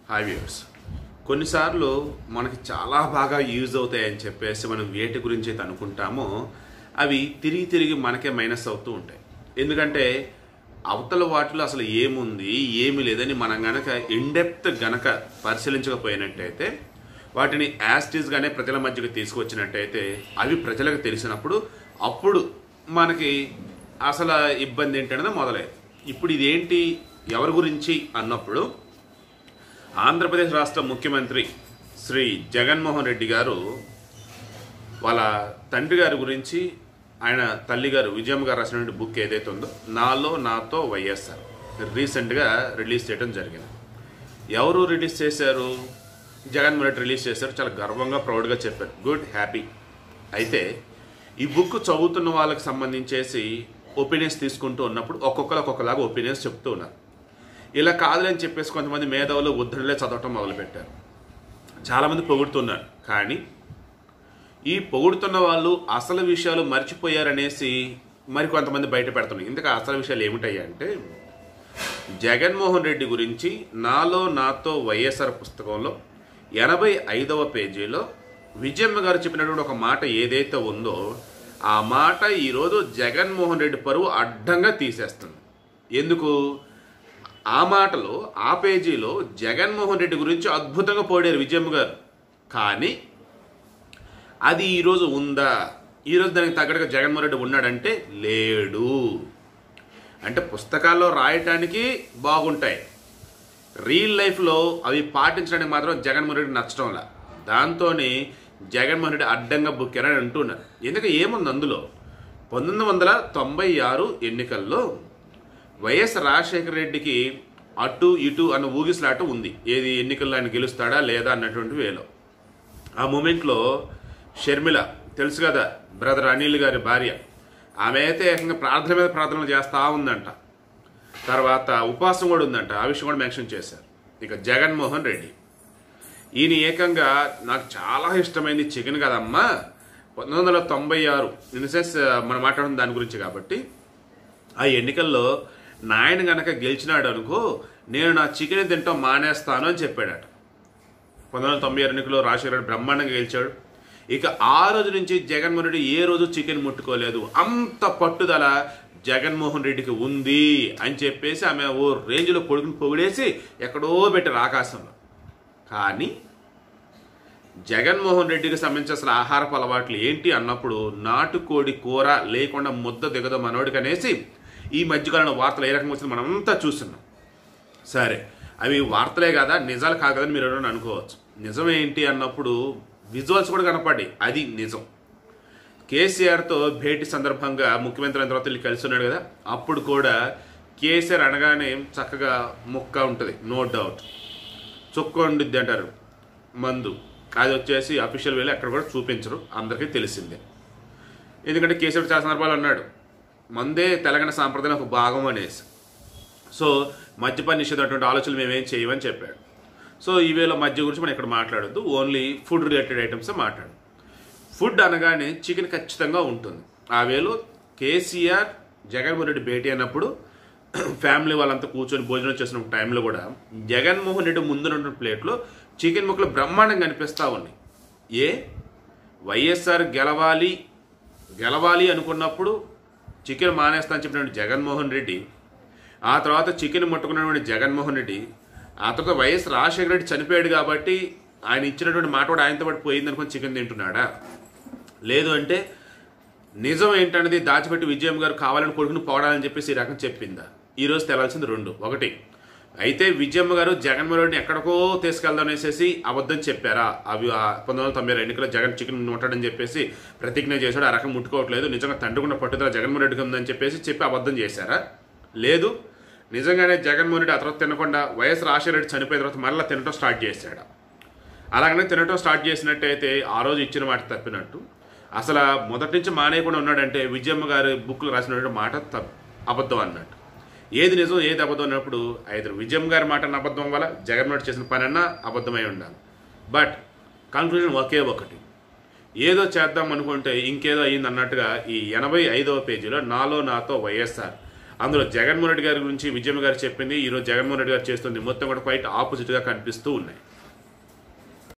hi viewers కొన్నిసార్లు మనకి చాలా బాగా యూజ్ అవుతాయని చెప్పేసి మనం వేటి గురించి అయితే అనుకుంటామో అవి తిరిగి తిరిగి మనకే మైనస్ అవుతూ ఉంటాయి ఎందుకంటే అవతల వాటిలో అసలు ఏముంది ఏమి లేదని మనం గనక ఇన్డెప్త్ గనక పరిశీలించకపోయినట్టయితే వాటిని యాస్టీస్గానే ప్రజల మధ్యకి తీసుకొచ్చినట్టయితే అవి ప్రజలకు తెలిసినప్పుడు అప్పుడు మనకి అసలు ఇబ్బంది ఏంటనేది మొదలయ్యేది ఇప్పుడు ఇదేంటి ఎవరి గురించి అన్నప్పుడు ఆంధ్రప్రదేశ్ రాష్ట్ర ముఖ్యమంత్రి శ్రీ జగన్మోహన్ రెడ్డి గారు వాళ్ళ తండ్రి గారి గురించి ఆయన తల్లి గారు విజయమ్మ గారు రాసినటువంటి బుక్ ఏదైతే ఉందో నాలో నాతో వైఎస్ఆర్ రీసెంట్గా రిలీజ్ చేయడం జరిగింది ఎవరు రిలీజ్ చేశారు జగన్మోహన్ రెడ్డి రిలీజ్ చేశారు చాలా గర్వంగా ప్రౌడ్గా చెప్పారు గుడ్ హ్యాపీ అయితే ఈ బుక్ చదువుతున్న వాళ్ళకి సంబంధించేసి ఒపీనియన్స్ తీసుకుంటూ ఉన్నప్పుడు ఒక్కొక్కరు ఒక్కొక్కలాగా ఒపీనియన్స్ చెప్తూ ఉన్నారు ఇలా కాదులని చెప్పేసి కొంతమంది మేధావులు ఉద్ధరణలే చదవటం మొదలుపెట్టారు చాలామంది పొగుడుతున్నారు కానీ ఈ పొగుడుతున్న వాళ్ళు అసలు విషయాలు మర్చిపోయారనేసి మరి కొంతమంది బయట పెడుతున్నారు ఇంతకు అసలు విషయాలు ఏమిటయ్యా అంటే జగన్మోహన్ రెడ్డి గురించి నాలో నాతో వైఎస్ఆర్ పుస్తకంలో ఎనభై ఐదవ పేజీలో విజయమ్మ గారు చెప్పినటువంటి ఒక మాట ఏదైతే ఉందో ఆ మాట ఈరోజు జగన్మోహన్ రెడ్డి పరువు అడ్డంగా తీసేస్తుంది ఎందుకు ఆ మాటలో ఆ పేజీలో జగన్మోహన్ రెడ్డి గురించి అద్భుతంగా పోడారు విజయమ్మ గారు కానీ అది ఈరోజు ఉందా ఈరోజు దానికి తగ్గట్టుగా జగన్మోహన్ రెడ్డి ఉన్నాడంటే లేడు అంటే పుస్తకాల్లో రాయటానికి బాగుంటాయి రియల్ లైఫ్లో అవి పాటించడానికి మాత్రం జగన్మోహన్ రెడ్డి నచ్చడంలా దాంతోనే జగన్మోహన్ రెడ్డి అడ్డంగా బుక్కారని అంటున్నారు ఎందుకంటే ఏముంది అందులో పంతొమ్మిది వందల తొంభై ఆరు ఎన్నికల్లో వైఎస్ రాజశేఖర రెడ్డికి అటు ఇటు అన్న ఊగిసలాట ఉంది ఏది ఎన్నికల్లో ఆయన గెలుస్తాడా లేదా అన్నటువంటి వేలో ఆ మూమెంట్లో షర్మిల తెలుసు కదా బ్రదర్ అనిల్ గారి భార్య ఆమె అయితే ఏకంగా ప్రార్థన మీద ప్రార్థనలు చేస్తూ ఉందంట తర్వాత ఉపవాసం కూడా ఉందంట ఆ విషయం కూడా మెన్షన్ చేశారు ఇక జగన్మోహన్ రెడ్డి ఈయన ఏకంగా నాకు చాలా ఇష్టమైంది చికెన్ కదమ్మా పంతొమ్మిది వందల తొంభై ఆరు ఇన్ సెన్స్ మనం మాట్లాడుతున్న దాని గురించి కాబట్టి ఆ ఎన్నికల్లో నాయన గనక గెలిచినాడు అనుకో నేను నా చికెన్ తింటాం మానేస్తాను అని చెప్పాడట పంతొమ్మిది వందల తొంభై ఆరు ఎన్నికల్లో రాజశేఖర రెడ్డి బ్రహ్మాండంగా గెలిచాడు ఇక ఆ రోజు నుంచి జగన్మోహన్ రెడ్డి ఏ రోజు చికెన్ ముట్టుకోలేదు అంత పట్టుదల జగన్మోహన్ రెడ్డికి ఉంది అని చెప్పేసి ఆమె ఓ రేంజ్లో కొడుకుని పొగిడేసి ఎక్కడో పెట్టారు ఆకాశంలో కానీ జగన్మోహన్ రెడ్డికి సంబంధించిన అసలు ఆహారపు అలవాట్లు ఏంటి అన్నప్పుడు నాటుకోడి కూర లేకుండా ముద్ద దిగదు మనోడికి అనేసి ఈ మధ్యకాలంలో వార్తలు ఏ రకంగా వచ్చింది మనంతా చూస్తున్నాం సరే అవి వార్తలే కదా నిజాలు కాదు కదని మీరు ఎవరైనా అనుకోవచ్చు నిజం ఏంటి అన్నప్పుడు విజువల్స్ కూడా కనపడి అది నిజం కేసీఆర్తో భేటీ సందర్భంగా ముఖ్యమంత్రి అయిన తర్వాత వీళ్ళు కలిసి ఉన్నాడు కదా అప్పుడు కూడా కేసీఆర్ అనగానే చక్కగా ముక్క ఉంటుంది నో డౌట్ చుక్క ఉండిద్ది అంటారు మందు అది వచ్చేసి అఫీషియల్ వేలో ఎక్కడ కూడా చూపించరు అందరికీ తెలిసిందే ఎందుకంటే కేసీఆర్ చాలా సందర్భాలు అన్నాడు మందే తెలంగాణ సాంప్రదాయం ఒక భాగం అనేసి సో మద్యపాన నిషేధం అటువంటి ఆలోచనలు మేమేం చేయమని చెప్పాడు సో ఈ వేళ మద్య గురించి మనం ఇక్కడ మాట్లాడొద్దు ఓన్లీ ఫుడ్ రిలేటెడ్ ఐటమ్స్ మాట్లాడు ఫుడ్ అనగానే చికెన్ ఖచ్చితంగా ఉంటుంది ఆ వేలో కేసీఆర్ జగన్మోహన్ రెడ్డి భేటీ అయినప్పుడు ఫ్యామిలీ వాళ్ళంతా కూర్చొని భోజనం చేసిన టైంలో కూడా జగన్మోహన్ రెడ్డి ముందున్న ప్లేట్లో చికెన్ ముక్కలు బ్రహ్మాండంగా కనిపిస్తూ ఉన్నాయి ఏ వైఎస్ఆర్ గెలవాలి గెలవాలి అనుకున్నప్పుడు చికెన్ మానేస్తా అని చెప్పినటువంటి జగన్మోహన్ రెడ్డి ఆ తర్వాత చికెన్ ముట్టుకున్నటువంటి జగన్మోహన్ రెడ్డి ఆ తర్వాత వైఎస్ రాజశేఖర రెడ్డి చనిపోయాడు కాబట్టి ఆయన ఇచ్చినటువంటి మాట కూడా ఆయనతో పాటు పోయింది అనుకుని చికెన్ తింటున్నాడా లేదు అంటే నిజం ఏంటనేది దాచిపెట్టి విజయం గారు కావాలని కొడుకుని పోవడాలని చెప్పేసి ఈ రకం చెప్పిందా ఈరోజు తెలాల్సింది రెండు ఒకటి అయితే విజయమ్మ గారు జగన్మోహన్ రెడ్డిని ఎక్కడికో తీసుకెళ్దాం అనేసి అబద్ధం చెప్పారా అవి ఆ పంతొమ్మిది వందల తొంభై ఎన్నికల్లో జగన్ చికెన్ ఉంటాడని చెప్పేసి ప్రతిజ్ఞ చేశాడు ఆ రకం ముట్టుకోవట్లేదు నిజంగా తండ్రికున్న పట్టుదల జగన్మోహన్ రెడ్డికి ఉందని చెప్పేసి చెప్పి అబద్ధం చేశారా లేదు నిజంగానే జగన్మోహన్ రెడ్డి ఆ తర్వాత తినకుండా వైఎస్ రాజశేఖర రెడ్డి చనిపోయిన తర్వాత మళ్ళీ తినటం స్టార్ట్ చేశాడు అలాగనే తినటం స్టార్ట్ చేసినట్టయితే ఆ రోజు ఇచ్చిన మాట తప్పినట్టు అసలు మొదటి నుంచి మానేయకుండా ఉన్నాడంటే విజయమ్మ గారి బుక్లో రాసినటువంటి మాట తప్ అబద్ధం అన్నట్టు ఏది నిజం ఏది అబద్ధం అన్నప్పుడు అయితే విజయమ్మ గారి మాట అన్న అబద్ధం వల్ల జగన్మోహన్ చేసిన పని అన్నా అబద్ధమై ఉండాలి బట్ కన్క్లూజన్ ఒకే ఒకటి ఏదో చేద్దాం అనుకుంటే ఇంకేదో అయ్యింది అన్నట్టుగా ఈ ఎనభై ఐదవ పేజీలో నాలో నాతో వైఎస్ఆర్ అందులో జగన్మోహన్ రెడ్డి గారి గురించి విజయమ్మ గారు చెప్పింది ఈరోజు జగన్మోహన్ రెడ్డి గారు చేస్తుంది మొత్తం కూడా క్వైట్ ఆపోజిట్గా కనిపిస్తూ ఉన్నాయి